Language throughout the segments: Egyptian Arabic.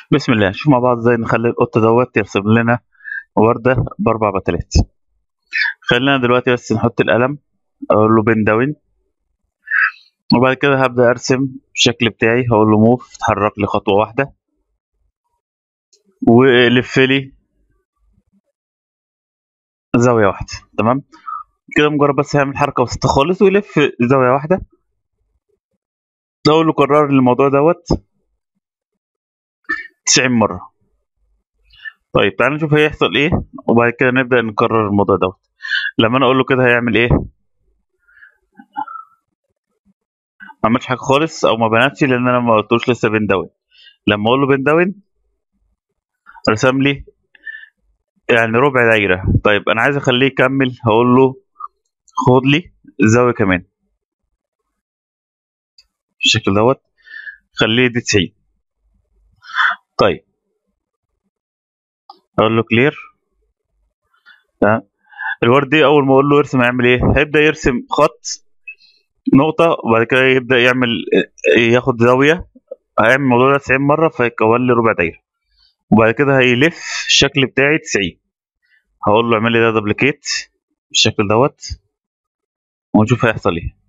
بسم الله نشوف مع بعض ازاي نخلي القط دوت يرسم لنا وردة بأربع بتلات خلينا دلوقتي بس نحط القلم أقول له بين داون وبعد كده هبدأ أرسم الشكل بتاعي هقول له موف اتحرك لي خطوة واحدة ولف لي زاوية واحدة تمام كده مجرد بس هيعمل حركة بسيطة خالص ويلف زاوية واحدة أقول له كرر لي الموضوع دوت 90 مرة طيب تعالى نشوف هيحصل ايه وبعد كده نبدأ نكرر الموضوع دوت لما انا اقول له كده هيعمل ايه ما عملش حاجة خالص او ما بناتش لان انا ما قلتوش لسه بين داون لما اقول له بين داون رسم لي يعني ربع دايرة طيب انا عايز اخليه يكمل هقول له خد لي زاوية كمان بالشكل دوت خليه دي 90 طيب اقول له كلير تمام الورد دي اول ما اقول له يرسم هيعمل ايه هيبدا يرسم خط نقطه وبعد كده يبدا يعمل ياخد زاويه هيعمل الموضوع ده 90 مره فيكون لي ربع دايره وبعد كده هيلف الشكل بتاعي 90 هقول له اعمل لي ده دبليكيت بالشكل دوت ونشوف هيحصل ايه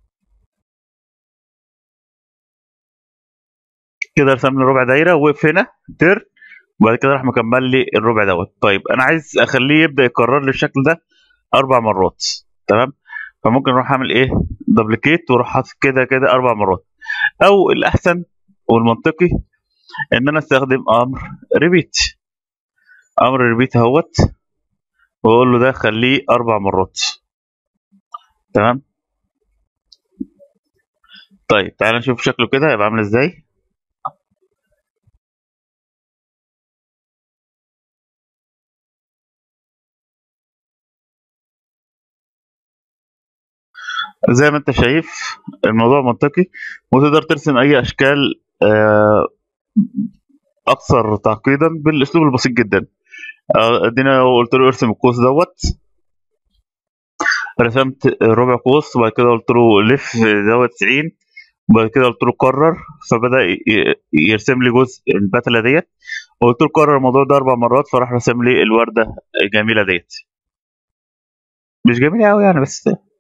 كده رسم لي ربع دايره وقف هنا تر وبعد كده راح مكمل لي الربع دوت طيب انا عايز اخليه يبدا يكرر لي الشكل ده اربع مرات تمام فممكن اروح اعمل ايه دبليكيت واروح حاطط كده كده اربع مرات او الاحسن والمنطقي ان انا استخدم امر ريبيت امر ريبيت اهوت واقول له ده خليه اربع مرات تمام طيب تعالى نشوف شكله كده هيبقى عامل ازاي زي ما انت شايف الموضوع منطقي وتقدر ترسم اي اشكال آه، اكثر تعقيدا بالاسلوب البسيط جدا آه، ادينا قلت له ارسم القوس دوت رسمت ربع قوس وبعد كده قلت له لف زاويه 90 وبعد كده قلت له كرر فبدا ي- يرسم لي جزء البتله ديت وقلت له كرر الموضوع ده اربع مرات فراح رسم لي الورده الجميله ديت مش جميله قوي يعني بس